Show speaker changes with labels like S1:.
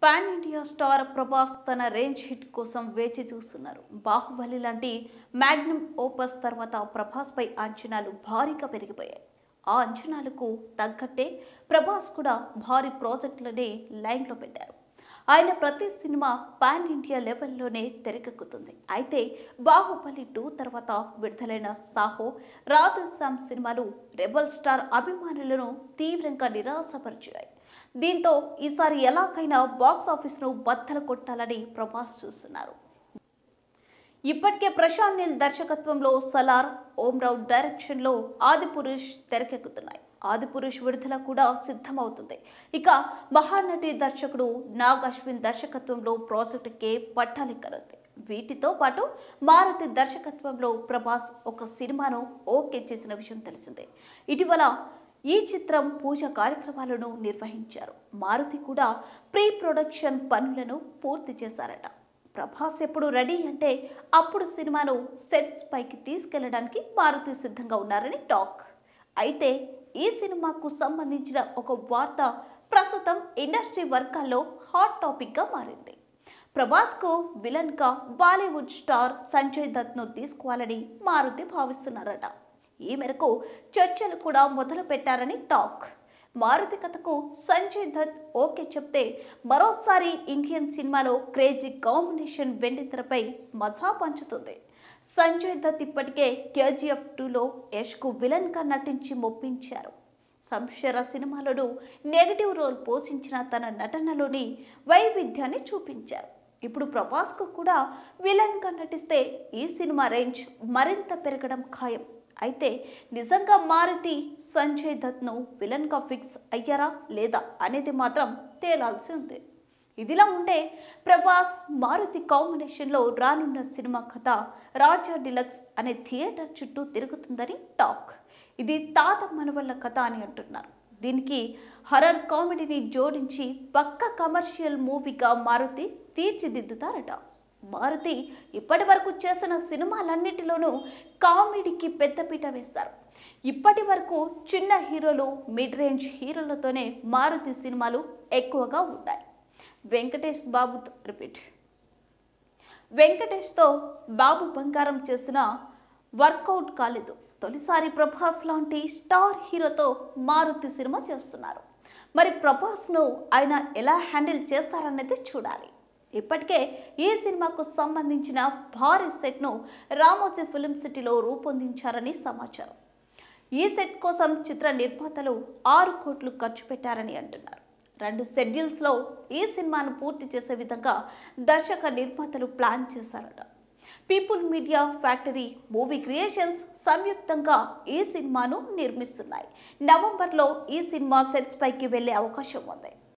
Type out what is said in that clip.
S1: pan India star Prabhas తన range hit కోసం వేచి చూస్తున్నారు బాహుబలి లాంటి మ్యాగ్నమ్ ఓపస్ తర్వాత ప్రభాస్పై అంచనాలు భారీగా పెరిగిపోయాయి ఆ అంచనాలకు తగ్గట్టే ప్రభాస్ కూడా భారీ ప్రాజెక్టులనే లైన్లో పెట్టారు ఆయన ప్రతి సినిమా పాన్ ఇండియా లెవెల్లోనే తెరకెక్కుతుంది అయితే బాహుబలి టూ తర్వాత విడుదలైన సాహో రాధశ్యామ్ సినిమాలు రెబల్ స్టార్ అభిమానులను తీవ్రంగా నిరాశపరిచాయి దీంతో ఈసారి ఎలాగైనా బాక్స్ ఆఫీస్ను బద్దలు కొట్టాలని ప్రభాస్ చూస్తున్నారు ఇప్పటికే ప్రశాంత్ నీల్ దర్శకత్వంలో సలార్ ఓంరావు డైరెక్షన్లో ఆదిపురుష్ తెరకెక్కుతున్నాయి ఆదిపురుష్ విడుదల కూడా సిద్ధమవుతుంది ఇక మహానటి దర్శకుడు నాగ్ అశ్విన్ దర్శకత్వంలో ప్రాజెక్టుకే పట్టాలెక్కనుంది వీటితో పాటు మారుతి దర్శకత్వంలో ప్రభాస్ ఒక సినిమాను ఓకే చేసిన విషయం తెలిసిందే ఇటీవల ఈ చిత్రం పూజ కార్యక్రమాలను నిర్వహించారు మారుతి కూడా ప్రీ ప్రొడక్షన్ పనులను పూర్తి చేశారట ప్రభాస్ ఎప్పుడు రెడీ అంటే అప్పుడు సినిమాను సెట్స్ పైకి తీసుకెళ్లడానికి మారుతి సిద్ధంగా ఉన్నారని టాక్ అయితే ఈ సినిమాకు సంబంధించిన ఒక వార్త ప్రస్తుతం ఇండస్ట్రీ వర్గాల్లో హాట్ టాపిక్గా మారింది ప్రభాస్కు విలన్గా బాలీవుడ్ స్టార్ సంజయ్ దత్ను తీసుకోవాలని మారుతి భావిస్తున్నారట ఈ మేరకు చర్చలు కూడా మొదలు పెట్టారని టాక్ మారుతి కథకు సంజయ్ దత్ ఓకే చెప్తే మరోసారి ఇండియన్ సినిమాలో క్రేజీ కాంబినేషన్ వెండితెరపై మజా పంచుతుంది సంజయ్ దత్ ఇప్పటికే కేజీఎఫ్ టూలో యష్కు విలన్గా నటించి మొప్పించారు సంశర సినిమాలోనూ నెగటివ్ రోల్ పోషించిన తన నటనలోని వైవిధ్యాన్ని చూపించారు ఇప్పుడు ప్రభాస్కు కూడా విలన్గా నటిస్తే ఈ సినిమా రేంజ్ మరింత పెరగడం ఖాయం అయితే నిజంగా మారుతి సంజయ్ దత్ను విలన్గా ఫిక్స్ అయ్యారా లేదా అనేది మాత్రం తేలాల్సి ఉంది ఇదిలా ఉంటే ప్రభాస్ మారుతి కాంబినేషన్లో రానున్న సినిమా కథ రాజా డిలక్స్ అనే థియేటర్ చుట్టూ తిరుగుతుందని టాక్ ఇది తాత మనవల్ల కథ అని అంటున్నారు దీనికి హర్రర్ కామెడీని జోడించి పక్క కమర్షియల్ మూవీగా మారుతి తీర్చిదిద్దుతారట మారుతి ఇప్పటి వరకు చేసిన సినిమాలన్నిటిలోనూ కామెడీకి పెద్దపీట వేశారు ఇప్పటి వరకు చిన్న హీరోలు మిడ్ రేంజ్ హీరోలతోనే మారుతి సినిమాలు ఎక్కువగా ఉంటాయి వెంకటేష్ బాబు రిపీట్ వెంకటేష్తో బాబు బంగారం చేసిన వర్కౌట్ కాలేదు తొలిసారి ప్రభాస్ లాంటి స్టార్ హీరోతో మారుతి సినిమా చేస్తున్నారు మరి ప్రభాస్ను ఆయన ఎలా హ్యాండిల్ చేస్తారనేది చూడాలి ఇప్పటికే ఈ సినిమాకు సంబంధించిన భారీ సెట్ను రామోజీ ఫిలిం సిటీలో రూపొందించారని సమాచారం ఈ సెట్ కోసం చిత్ర నిర్మాతలు ఆరు కోట్లు ఖర్చు పెట్టారని అంటున్నారు రెండు షెడ్యూల్స్లో ఈ సినిమాను పూర్తి చేసే విధంగా దర్శక నిర్మాతలు ప్లాన్ చేశారట People Media Factory movie creations సంయుక్తంగా ఈ సినిమాను నిర్మిస్తున్నాయి నవంబర్లో ఈ సినిమా సెట్స్ పైకి వెళ్లే అవకాశం ఉంది